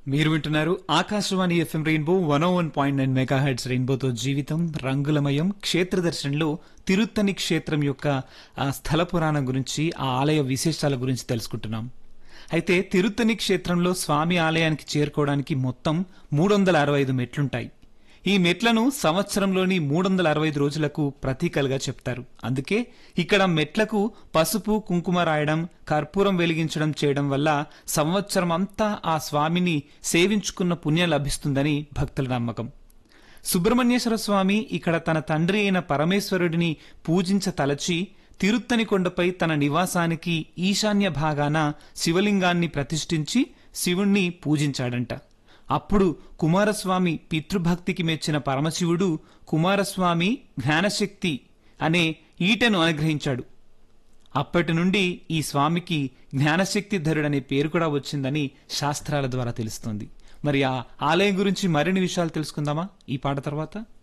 మీరు వింటున్నారు Akashvani FM rainbow one one point nine mega hits రెయిన్బోతో జీవితం రంగులమయం క్షేత్ర దర్శనంలో తిరుత్తని క్షేత్రం యొక్క ఆ స్థల పురాణం గురించి ఆ ఆలయ విశేషాల గురించి తెలుసుకుంటున్నాం అయితే తిరుత్తని క్షేత్రంలో స్వామి ఆలయానికి చేరుకోవడానికి మొత్తం మూడు వందల అరవై ఐదు మెట్లుంటాయి ఈ మెట్లను సంవత్సరంలోని మూడు వందల అరవై ఐదు రోజులకు ప్రతీకలుగా చెప్తారు అందుకే ఇక్కడ మెట్లకు పసుపు కుంకుమ రాయడం కర్పూరం వెలిగించడం చేయడం వల్ల సంవత్సరం అంతా ఆ స్వామిని సేవించుకున్న పుణ్యం లభిస్తుందని భక్తుల నమ్మకం సుబ్రహ్మణ్యేశ్వర స్వామి ఇక్కడ తన తండ్రి అయిన పరమేశ్వరుడిని పూజించ తలచి తిరుత్తని కొండపై తన నివాసానికి ఈశాన్య భాగాన శివలింగాన్ని ప్రతిష్ఠించి శివుణ్ణి పూజించాడంట అప్పుడు కుమారస్వామి పితృభక్తికి మెచ్చిన పరమశివుడు కుమారస్వామి జ్ఞానశక్తి అనే ఈటెను అనుగ్రహించాడు అప్పటి నుండి ఈ స్వామికి జ్ఞానశక్తి ధరుడనే పేరు కూడా వచ్చిందని శాస్త్రాల ద్వారా తెలుస్తుంది మరి ఆ ఆలయం గురించి మరిన్ని విషయాలు తెలుసుకుందామా ఈ పాట తర్వాత